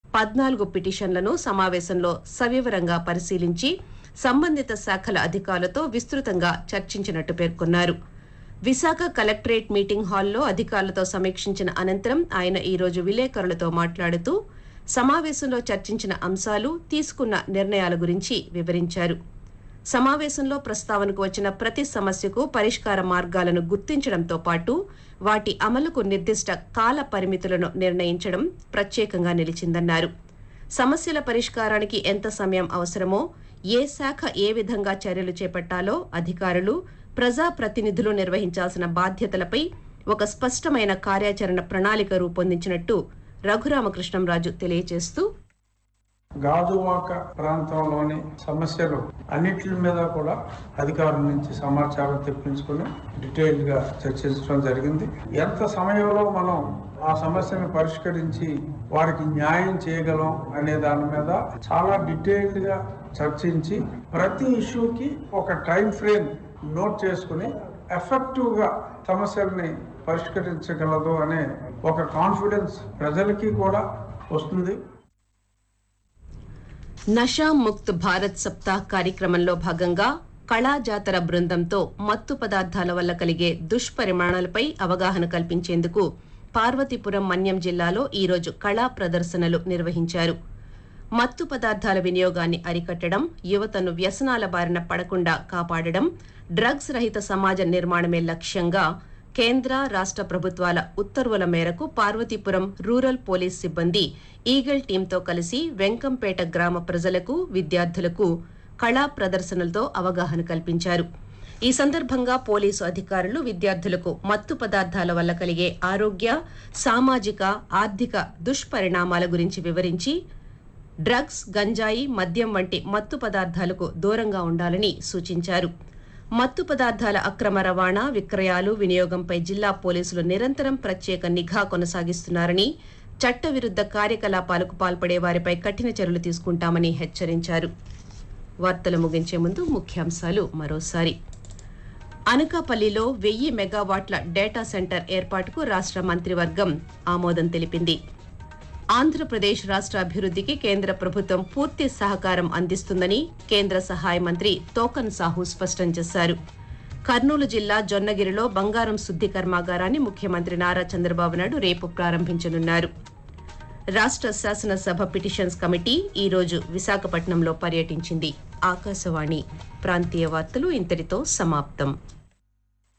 పద్నాలుగు పిటిషన్లను సమావేశంలో సవివరంగా పరిశీలించి సంబంధిత శాఖల అధికారులతో విస్తృతంగా చర్చించినట్టు పేర్కొన్నారు విశాఖ కలెక్టరేట్ మీటింగ్ హాల్లో అధికారులతో సమీక్షించిన అనంతరం ఆయన ఈ రోజు విలేకరులతో మాట్లాడుతూ సమావేశంలో చర్చించిన అంశాలు తీసుకున్న నిర్ణయాల గురించి వివరించారు సమావేశంలో ప్రస్తావనకు వచ్చిన ప్రతి సమస్యకు పరిష్కార మార్గాలను గుర్తించడంతో పాటు వాటి అమలుకు నిర్దిష్ట కాల పరిమితులను నిర్ణయించడం ప్రత్యేకంగా నిలిచిందన్నారు సమస్యల పరిష్కారానికి ఎంత సమయం అవసరమో ఏ శాఖ ఏ విధంగా చర్యలు చేపట్టాలో అధికారులు ప్రజాప్రతినిధులు నిర్వహించాల్సిన బాధ్యతలపై ఒక స్పష్టమైన కార్యాచరణ ప్రణాళిక రూపొందించినట్టు రఘురామకృష్ణంరాజు తెలియజేస్తూ గాజువాక ప్రాంతంలోని సమస్యలు అన్నిటి మీద కూడా అధికారుల నుంచి సమాచారం తెప్పించుకుని డీటెయిల్ గా చర్చించడం జరిగింది ఎంత సమయంలో మనం ఆ సమస్యను పరిష్కరించి వారికి న్యాయం చేయగలం అనే దాని మీద చాలా డీటెయిల్డ్ గా చర్చించి ప్రతి ఇష్యూకి ఒక టైం ఫ్రేమ్ నోట్ చేసుకుని ఎఫెక్టివ్ గా సమస్యల్ని పరిష్కరించగలదు అనే ఒక కాన్ఫిడెన్స్ ప్రజలకి కూడా వస్తుంది నషా ముక్త్ భారత్ సప్తాహ్ కార్యక్రమంలో భాగంగా కళా జాతర బృందంతో మత్తు పదార్థాల వల్ల కలిగే దుష్పరిమాణాలపై అవగాహన కల్పించేందుకు పార్వతీపురం మన్యం జిల్లాలో ఈరోజు కళా ప్రదర్శనలు నిర్వహించారు మత్తు పదార్థాల వినియోగాన్ని అరికట్టడం యువతను వ్యసనాల బారిన పడకుండా కాపాడడం డ్రగ్స్ రహిత సమాజ నిర్మాణమే లక్ష్యంగా కేంద్ర రాష్ట్ర ప్రభుత్వాల ఉత్తర్వుల మేరకు పార్వతీపురం రూరల్ పోలీస్ సిబ్బంది ఈగల్ టీంతో కలిసి వెంకంపేట గ్రామ ప్రజలకు విద్యార్థులకు కళా ప్రదర్శనలతో అవగాహన కల్పించారు ఈ సందర్భంగా పోలీసు అధికారులు విద్యార్థులకు మత్తు పదార్థాల వల్ల కలిగే ఆరోగ్య సామాజిక ఆర్థిక దుష్పరిణామాల గురించి వివరించి డ్రగ్స్ గంజాయి మద్యం వంటి మత్తు పదార్థాలకు దూరంగా ఉండాలని సూచించారు మత్తు పదార్థాల అక్రమ రవాణా విక్రయాలు వినియోగంపై జిల్లా పోలీసులు నిరంతరం ప్రత్యేక నిఘా కొనసాగిస్తున్నారని చట్టవిరుద్ధ కార్యకలాపాలకు పాల్పడే వారిపై కఠిన చర్యలు తీసుకుంటామని హెచ్చరించారు వార్తలు ముగించే ముందు ముఖ్యాంశాలు మరోసారి అనకాపల్లిలో వెయ్యి మెగావాట్ల డేటా సెంటర్ ఏర్పాటుకు రాష్ట్ర మంత్రివర్గం ఆమోదం తెలిపింది ఆంధ్రప్రదేశ్ రాష్ట్ర అభివృద్ధికి కేంద్ర ప్రభుత్వం పూర్తి సహకారం అందిస్తుందని కేంద్ర సహాయ మంత్రి తోకన్ సాహు స్పష్టం చేశారు కర్నూలు జిల్లా జొన్నగిరిలో బంగారం శుద్ధి కర్మాగారాన్ని ముఖ్యమంత్రి నారా చంద్రబాబు నాయుడు రేపు ప్రారంభించనున్నారు రాష్ట్ర శాసనసభ పిటిషన్స్ కమిటీ ఈ రోజు విశాఖపట్నంలో పర్యటించింది ఆకాశవాణి ప్రాంతీయ వార్తలు ఇంతటితో సమాప్తం